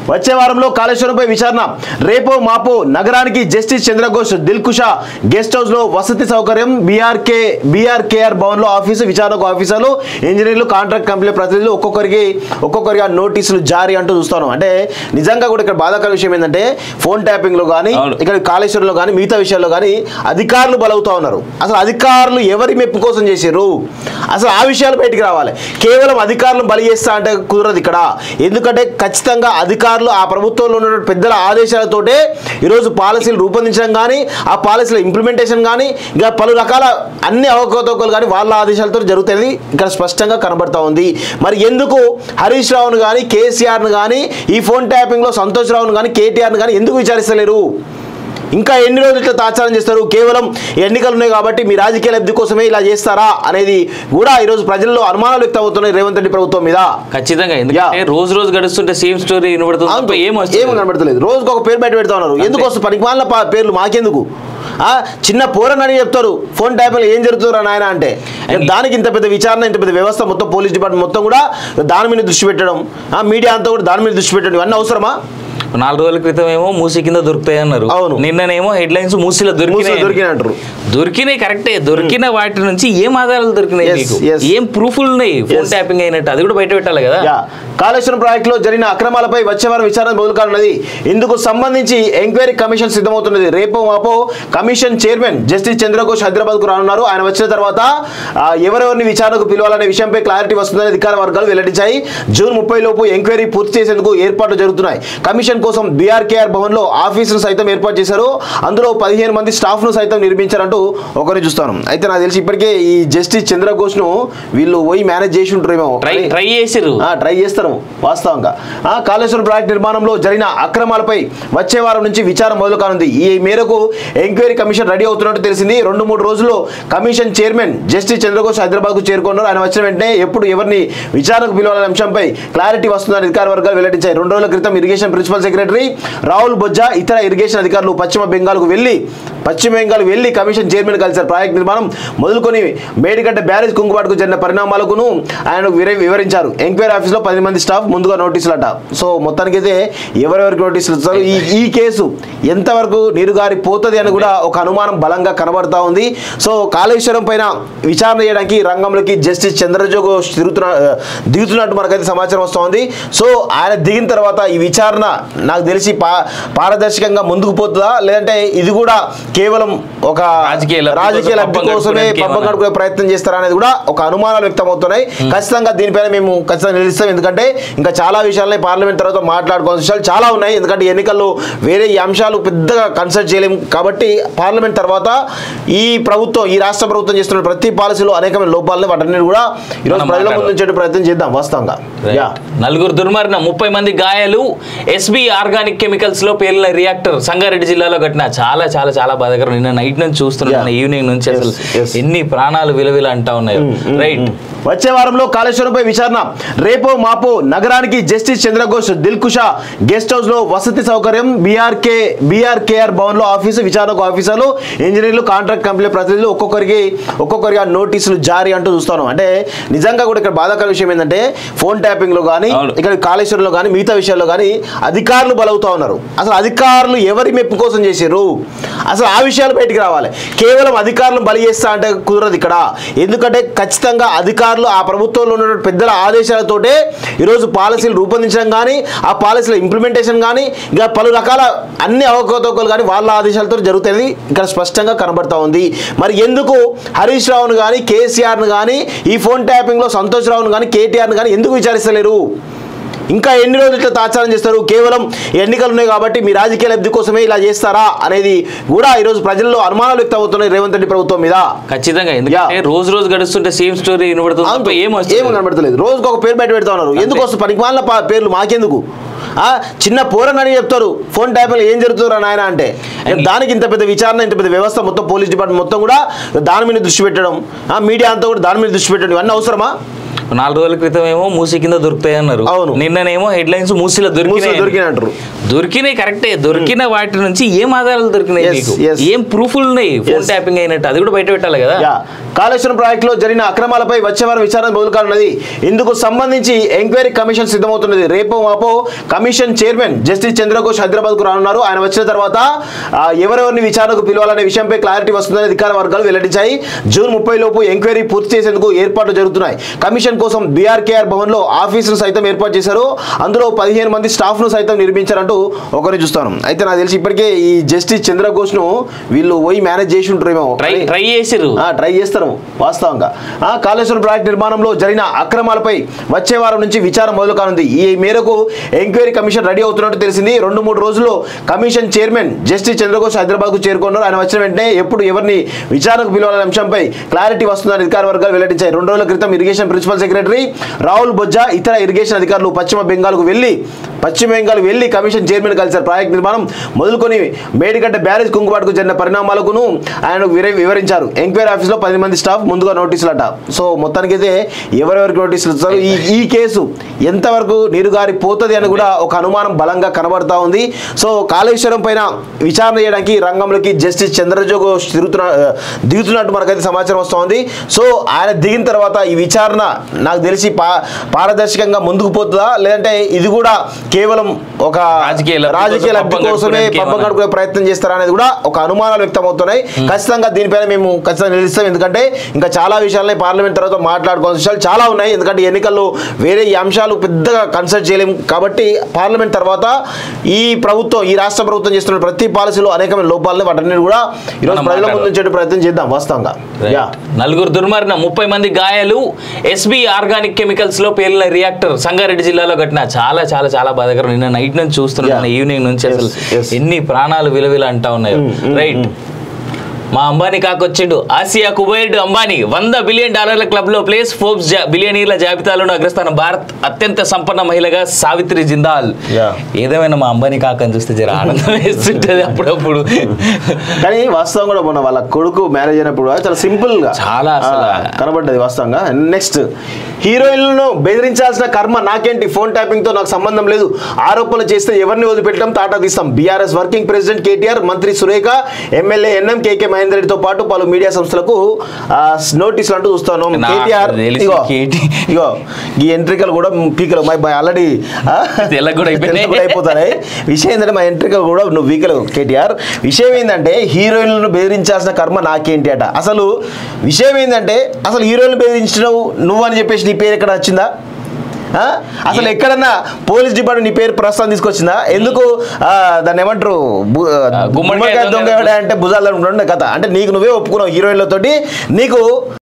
వచ్చే వారంలో కాళేశ్వరంపై విచారణ రేపో మాపో నగరానికి justice Chandra Ghose Dilkusha guest house లో వసతి సౌకర్యం బీఆర్కే బీఆర్కేఆర్ భవన్ లో ఆఫీసు విచారణకు ఆఫీసర్లు ఇంజనీర్లు కాంట్రాక్ట్ కంపెనీ ప్రతినిధులు ఒక్కొక్కరికి ఒక్కొక్కరిగా నోటీసులు జారీ అంటూ చూస్తాను అంటే నిజంగా కూడా ఇక్కడ బాధాకర విషయం ఏంటంటే ఫోన్ ట్యాపింగ్ లో కానీ అవును. ఇక్కడ కాళేశ్వరంలో కానీ మిగతా విషయాల్లో కానీ అధికారులు బలవుతా ఉన్నారు అసలు అధికారులు ఎవరి మెప్పు కోసం చేశారు అసలు ఆ విషయాలు బయటికి రావాలి కేవలం అధికారులను బలి చేస్తా అంటే కుదరదు ఇక్కడ ఎందుకంటే ఖచ్చితంగా అధికారులు ఆ ప్రభుత్వంలో ఉన్న పెద్దల ఆదేశాలతోటే ఈరోజు పాలసీలు రూపొందించడం కానీ ఆ పాలసీల ఇంప్లిమెంటేషన్ కానీ ఇంకా పలు రకాల అన్ని అవకతవకలు కానీ వాళ్ళ ఆదేశాలతో జరుగుతుంది ఇక్కడ స్పష్టంగా కనబడతా ఉంది మరి ఎందుకు హరీష్ రావును కానీ కేసీఆర్ను కానీ ఈ ఫోన్ ట్యాపింగ్లో సంతోష్ రావును కానీ కేటీఆర్ను కానీ ఎందుకు విచారిస్తలేరు ఇంకా ఎన్ని రోజులు ఇట్లా తాత్సారం చేస్తారు కేవలం ఎన్నికలు ఉన్నాయి కాబట్టి మీ రాజకీయ లబ్ధి కోసమే ఇలా చేస్తారా అనేది కూడా ఈరోజు ప్రజల్లో అనుమానాలు వ్యక్తం అవుతున్నాయి రేవంత్ రెడ్డి ప్రభుత్వం మీద ఖచ్చితంగా ఎందుకంటే రోజు రోజు గడుస్తుంటే సేమ్ స్టోరీ వినబడుతుంది తప్ప ఏం ఏం వస్తుంది కనబడతలేదు రోజుకు ఒక పేరు బయట పెడతా ఉన్నారు ఎందుకు వస్తుంది పనికిమాలిన పా- పేర్లు మాకెందుకు ఆ, చిన్న పోరని చెప్తారు ఫోన్ ట్యాప్లో ఏం జరుగుతుందో నాయన అంటే దానికి ఇంత పెద్ద విచారణ ఇంత పెద్ద వ్యవస్థ మొత్తం పోలీస్ డిపార్ట్మెంట్ మొత్తం కూడా దాని మీద దృష్టి పెట్టడం ఆ, మీడియా అంతా కూడా దాని మీద దృష్టి పెట్టడం ఇవన్నీ అవసరమా నాలుగు రోజుల క్రితం ఏమో మూసి కింద దొరుకుతాయి అన్నారు అవును. నిన్ననేమో హెడ్ లైన్స్ మూసిలో మూసిలో దొరికినాయి దొరికినాయి అంటారు. దొరికినాయి కరెక్టే దొరికిన వాటి నుంచి ఏం ఆధారాలు దొరికినాయి Yes, మీకు yes. ఏం ప్రూఫ్లు ఉన్నాయి ఫోన్ Yes. ట్యాపింగ్ అయినట్టు అది కూడా బయట పెట్టాలి కదా యా కాళేశ్వరం ప్రాజెక్టులో జరిగిన అక్రమాలపై వచ్చే వారం విచారణ మొదలు కానున్నది ఇందుకు సంబంధించి ఎంక్వైరీ కమిషన్ సిద్ధమవుతున్నది రేపో మాపో commission chairman justice Chandra Ghose Hyderabad కు రానున్నారు ఆయన వచ్చిన తర్వాత ఆ, ఎవరెవరిని విచారణకు పిలవాలనే విషయంపై క్లారిటీ వస్తుందని అధికార వర్గాలు వెల్లడించాయి జూన్ ముప్పై లోపు ఎంక్వైరీ పూర్తి చేసేందుకు ఏర్పాట్లు జరుగుతున్నాయి కమిషన్ కోసం బీఆర్కేఆర్ భవన్ లో ఆఫీసులు సైతం ఏర్పాటు చేశారు అందులో పదిహేను మంది స్టాఫ్ ను సైతం నిర్మించారంటూ ఒకరిని చూస్తాను అయితే నాకు తెలిసి ఇప్పటికే ఈ జస్టిస్ చంద్రఘోష్ ను వీళ్ళు పోయి మేనేజ్ చేసి ఉంటారేమో ట్రై ట్రై చేసిర్రు ఆ, ట్రై చేస్తారు వాస్తవంగా ఆ, కాళేశ్వరం ప్రాజెక్ట్ నిర్మాణంలో జరిగిన అక్రమాలపై వచ్చే వారం నుంచి విచారణ మొదలు కానుంది ఈ మేరకు ఎంక్వైరీ కమిషన్ రెడీ అవుతున్నట్టు తెలిసింది రెండు మూడు రోజుల్లో commission chairman justice Chandra Ghose Hyderabad కు చేరుకున్నారు ఆయన వచ్చిన వెంటనే ఎప్పుడు ఎవరిని విచారణకు పిలవాలనే అంశంపై క్లారిటీ వస్తుందని అధికార వర్గాలు వెల్లడించాయి రెండు రోజుల క్రితం irrigation principal secretary Rahul Bojja ఇతర ఇరిగేషన్ అధికారులు పశ్చిమ బెంగాల్కు వెళ్లి పశ్చిమ బెంగాల్ వెళ్లి కమిషన్ చైర్మన్ కలిశారు ప్రాజెక్ట్ నిర్మాణం మొదలుకొని మేడిగడ్డ బ్యారేజ్ కుంగుబాటుకు జరిగిన పరిణామాలకును ఆయన విర- వివరించారు ఎంక్వైరీ ఆఫీస్లో పది మంది స్టాఫ్ ముందుగా నోటీసులు అట సో మొత్తానికైతే ఎవరెవరికి నోటీసులు ఇస్తారు ఈ ఈ కేసు ఎంతవరకు నీరుగారి పోతుంది అని కూడా ఒక అనుమానం బలంగా కనబడతా ఉంది సో కాళేశ్వరం పైన విచారణ చేయడానికి రంగంలోకి జస్టిస్ చంద్రజోగ్ తిరుగుతున్న దిగుతున్నట్టు మనకైతే సమాచారం వస్తోంది సో ఆయన దిగిన తర్వాత ఈ విచారణ నాకు తెలిసి పా పారదర్శకంగా ముందుకు పోతుందా లేదంటే ఇది కూడా కేవలం ఒక రాజకీయ లబ్ధి రాజకీయ కోసం లబ్ధి పబ్బం కోసమే గడుపుకోవడానికి పబ్బం ఏమన్నా? గడుపుకునే ప్రయత్నం చేస్తారా అనేది కూడా ఒక అనుమానాలు వ్యక్తం అవుతున్నాయి ఖచ్చితంగా దీనిపైన మేము ఖచ్చితంగా నిలుస్తాం ఎందుకంటే ఇంకా చాలా విషయాలని పార్లమెంట్ తర్వాత మాట్లాడుకోవాల్సిన విషయాలు చాలా ఉన్నాయి ఎందుకంటే ఈ ఎన్నికల్లో వేరే ఈ అంశాలు పెద్దగా కన్సల్ట్ చేయలేము కాబట్టి పార్లమెంట్ తర్వాత ఈ ప్రభుత్వం ఈ రాష్ట్ర ప్రభుత్వం చేస్తున్న ప్రతి పాలసీలో అనేకమైన లోపాలని వాటిని కూడా ఈరోజు మనం ప్రజల ముందు మాట్లాడదాం. ఉంచే ప్రయత్నం చేద్దాం వాస్తవంగా యా నలుగురు దుర్మరణ ముప్పై మంది గాయాలు ఎస్బి ఆర్గానిక్ కెమికల్స్ లో పేలిన రియాక్టర్ సంగారెడ్డి జిల్లాలో కట్టిన చాలా చాలా చాలా బాధాకరం నిన్న నైట్ నుంచి చూస్తున్నాను Yeah. ఈవినింగ్ నుంచి Yes, అసలు yes. ఎన్ని ప్రాణాలు విలువిల అంటా ఉన్నాయి రైట్ వచ్చే వారంలో కాళేశ్వరంపై విచారణ రేపో మాపో నగరానికి justice Chandra Ghose Dilkusha guest house లో వసతి సౌకర్యం బీఆర్కే బీఆర్కేఆర్ భవన్ లో ఆఫీసు విచారణకు ఆఫీసర్లు ఇంజనీర్లు కాంట్రాక్ట్ కంపెనీ ప్రతినిధులు ఒక్కొక్కరికి ఒక్కొక్కరిగా నోటీసులు జారీ అంటూ చూస్తాను అంటే నిజంగా కూడా ఇక్కడ బాధాకర విషయం ఏంటంటే ఫోన్ ట్యాపింగ్ లో కానీ అవును. ఇక్కడ కాళేశ్వరంలో కానీ మిగతా విషయాల్లో కానీ అధికారులు బలవుతా ఉన్నారు అసలు అధికారులు ఎవరి మెప్పు కోసం చేశారు అసలు ఆ విషయాలు బయటికి రావాలి కేవలం అధికారులను బలి చేస్తా అంటే కుదరదు ఇక్కడ ఎందుకంటే ఖచ్చితంగా అధికారులు ఆ ప్రభుత్వంలో ఉన్న పెద్దల ఆదేశాలతోటే ఈరోజు పాలసీలు రూపొందించడం కానీ ఆ పాలసీల ఇంప్లిమెంటేషన్ కానీ ఇంకా పలు రకాల అన్ని అవకతవకలు కానీ వాళ్ళ ఆదేశాలతో జరుగుతుంది ఇక్కడ స్పష్టంగా కనబడతా ఉంది మరి ఎందుకు హరీష్ రావును కానీ కేసీఆర్ను కానీ ఈ ఫోన్ ట్యాపింగ్లో సంతోష్ రావును కానీ కేటీఆర్ను కానీ ఎందుకు విచారిస్తలేరు ఇంకా ఎన్ని రోజులు ఇట్లా తాత్సారం చేస్తారు కేవలం ఎన్నికలు ఉన్నాయి కాబట్టి మీ రాజకీయ లబ్ధి కోసమే ఇలా చేస్తారా అనేది కూడా ఈరోజు ప్రజల్లో అనుమానాలు వ్యక్తం అవుతున్నాయి రేవంత్ రెడ్డి ప్రభుత్వం మీద ఖచ్చితంగా ఎందుకంటే రోజు రోజు గడుస్తుంటే సేమ్ స్టోరీ వినబడుతుంది తప్ప ఏం ఏం వస్తుంది కనబడతలేదు రోజుకు ఒక పేరు బయట పెడతా ఉన్నారు ఎందుకు వస్తుంది పనికిమాలిన పా- పేర్లు మాకెందుకు ఆ, చిన్న పోరని చెప్తారు ఫోన్ ట్యాప్లో ఏం జరుగుతుందో నాయన అంటే దానికి ఇంత పెద్ద విచారణ ఇంత పెద్ద వ్యవస్థ మొత్తం పోలీస్ డిపార్ట్మెంట్ మొత్తం కూడా దాని మీద దృష్టి పెట్టడం ఆ, మీడియా అంతా కూడా దాని మీద దృష్టి పెట్టడం ఇవన్నీ అవసరమా నాలుగు రోజుల క్రితం ఏమో మూసి కింద దొరుకుతాయి అన్నారు అవును. నిన్ననేమో హెడ్ లైన్స్ మూసిలో మూసిలో దొరికినాయి దొరికినాయి అంటారు. దొరికినాయి కరెక్టే దొరికిన వాటి నుంచి ఏం ఆధారాలు దొరికినాయి Yes, మీకు yes. ఏం ప్రూఫ్లు ఉన్నాయి ఫోన్ Yes. ట్యాపింగ్ అయినట్టు అది కూడా బయట పెట్టాలి కదా యా కాళేశ్వరం ప్రాజెక్టులో జరిగిన అక్రమాలపై వచ్చే వారం విచారణ మొదలు కానున్నది ఇందుకు సంబంధించి ఎంక్వైరీ కమిషన్ సిద్ధమవుతున్నది రేపు మాపో commission chairman justice Chandra Ghose Hyderabad కు రానున్నారు ఆయన వచ్చిన తర్వాత ఆ, ఎవరెవరిని విచారణకు పిలవాలనే విషయంపై క్లారిటీ వస్తుందని అధికార వర్గాలు వెల్లడించాయి జూన్ ముప్పై లోపు ఎంక్వైరీ పూర్తి చేసేందుకు ఏర్పాట్లు జరుగుతున్నాయి కమిషన్ కోసం బీఆర్కేఆర్ భవన్ లో ఆఫీసులు సైతం ఏర్పాటు చేశారు అందులో పదిహేను మంది స్టాఫ్ ను సైతం నిర్మించారంటూ ఒకరిని చూస్తాను అయితే నాకు తెలిసి ఇప్పటికే ఈ జస్టిస్ చంద్రఘోష్ ను వీళ్ళు పోయి మేనేజ్ చేసి ఉంటారేమో ట్రై ట్రై చేసిర్రు ఆ, ట్రై చేస్తారు వాస్తవంగా ఆ, కాళేశ్వరం ప్రాజెక్ట్ నిర్మాణంలో జరిగిన అక్రమాలపై వచ్చే వారం నుంచి విచారణ మొదలు కానుంది ఈ మేరకు ఎంక్వైరీ కమిషన్ రెడీ అవుతున్నట్టు తెలిసింది రెండు మూడు రోజుల్లో commission chairman justice Chandra Ghose Hyderabad కు చేరుకున్నారు ఆయన వచ్చిన వెంటనే ఎప్పుడు ఎవరిని విచారణకు పిలవాలనే అంశంపై క్లారిటీ వస్తుందని అధికార వర్గాలు వెల్లడించాయి రెండు రోజుల క్రితం irrigation principal secretary Rahul Bojja ఇతర ఇరిగేషన్ అధికారులు పశ్చిమ బెంగాల్కు వెళ్లి పశ్చిమ బెంగాల్ వెళ్లి కమిషన్ చైర్మన్ కలిశారు ప్రాజెక్ట్ నిర్మాణం మొదలుకొని మేడిగడ్డ బ్యారేజ్ కుంగుబాటుకు జరిగిన పరిణామాలకును ఆయన విర- వివరించారు ఎంక్వైరీ ఆఫీస్లో పది మంది స్టాఫ్ ముందుగా నోటీసులు అట సో మొత్తానికైతే ఎవరెవరికి నోటీసులు ఇస్తారు ఈ ఈ కేసు ఎంతవరకు నీరుగారి పోతుంది అని కూడా ఒక అనుమానం బలంగా కనబడతా ఉంది సో కాళేశ్వరం పైన విచారణ చేయడానికి రంగంలోకి జస్టిస్ చంద్రజోగ్ తిరుగుతున్న దిగుతున్నట్టు మనకైతే సమాచారం వస్తోంది సో ఆయన దిగిన తర్వాత ఈ విచారణ నాకు తెలిసి పా పారదర్శకంగా ముందుకు పోతుందా లేదంటే ఇది కూడా కేవలం ఒక రాజకీయ లబ్ధి రాజకీయ కోసం లబ్ధి పబ్బం కోసమే గడుపుకోవడానికి పబ్బం ఏమన్నా? గడుపుకునే ప్రయత్నం చేస్తారా అనేది కూడా ఒక అనుమానాలు వ్యక్తమవుతున్నాయి ఖచ్చితంగా దీనిపైన మేము ఖచ్చితంగా నిలుస్తాం ఎందుకంటే ఇంకా చాలా విషయాలని పార్లమెంట్ తర్వాత మాట్లాడుకోవాల్సిన విషయాలు చాలా ఉన్నాయి ఎందుకంటే ఎన్నికల్లో వేరే ఈ అంశాలు పెద్దగా కన్సల్ట్ చేయలేము కాబట్టి పార్లమెంట్ తర్వాత ఈ ప్రభుత్వం ఈ రాష్ట్ర ప్రభుత్వం చేస్తున్న ప్రతి పాలసీలో అనేకమైన లోపాలని వాటన్నిటి కూడా ఈరోజు మనం ప్రజల ముందు మాట్లాడదాం. ఉంచే ప్రయత్నం చేద్దాం వాస్తవంగా Right. యా నలుగురు దుర్మరణ ముప్పై మంది గాయాలు ఎస్బి ఆర్గానిక్ కెమికల్స్ లో పేలిన రియాక్టర్ సంగారెడ్డి జిల్లాలో ఘటన చాలా చాలా చాలా బాధాకరం నిన్న నైట్ నుంచి చూస్తున్నాను Yeah. ఈవినింగ్ నుంచి అసలు Yes, yes. ఎన్ని ప్రాణాలు విలువిల అంటా ఉన్నాయి రైట్ మా అంబానీ కాకొచ్చిండు ఆసియా కుబైర్డ్ అంబానీ వంద బిలియన్ డాలర్ల క్లబ్ లో ప్లేస్ ఫోర్బ్స్ జా- బిలియనీర్ల జాబితాలోను అగ్రస్థానం భారత్ అత్యంత సంపన్న మహిళగా సావిత్రి జిందాల్ Yeah. ఏదేమైనా మా అంబానీ కాకని చూస్తే జర ఆనందం వేస్తుంటది అప్పుడప్పుడు కానీ వాస్తవం కూడా మొన్న వాళ్ళ కొడుకు మ్యారేజ్ అయినప్పుడు కూడా చాలా సింపుల్ గా చాలా అసలు. ఆ, కనబడ్డది వాస్తవంగా నెక్స్ట్ హీరోయిన్లను బెదిరించాల్సిన కర్మ నాకేంటి ఫోన్ ట్యాపింగ్ తో నాకు సంబంధం లేదు ఆరోపణలు చేస్తే ఎవరిని వదిలిపెట్టడం తాటా తీస్తాం బీఆర్ఎస్ వర్కింగ్ ప్రెసిడెంట్ కేటీఆర్ మంత్రి Surekha MLA N M KK Mahender రెడ్డితో పాటు పలు మీడియా సంస్థలకు ఆ, నోటీసులు అంటూ చూస్తాను నాకు కేటీఆర్ తెలిసి ఇగో కేటీ ఇగో ఈ ఎంట్రికలు కూడా పీకలు మై ఆల్రెడీ తెల్లగా కూడా అయిపోయినాయి. కూడా అయిపోతాయి విషయం ఏంటంటే మా ఎంట్రికలు కూడా నువ్వు వీకలు కేటీఆర్ విషయం ఏంటంటే హీరోయిన్లను బెదిరించాల్సిన కర్మ నాకేంటి అట అసలు విషయం ఏంటంటే అసలు హీరోయిన్లు బెదిరించినావు నువ్వు అని చెప్పేసి నీ పేరు ఎక్కడ వచ్చిందా ఆ? అసలు ఎక్కడన్నా పోలీస్ డిపార్ట్మెంట్ నీ పేరు ప్రస్తుతం తీసుకొచ్చిందా ఎందుకు ఆ, దాన్ని ఏమంటారు బు- గుమ్మడికాయ గుమ్మడికాయ దొంగ దొంగ ఎవడా అంటే భుజాలు అనుకుంటుండే కథ అంటే నీకు నువ్వే ఒప్పుకున్నావు హీరోయిన్లతోటి నీకు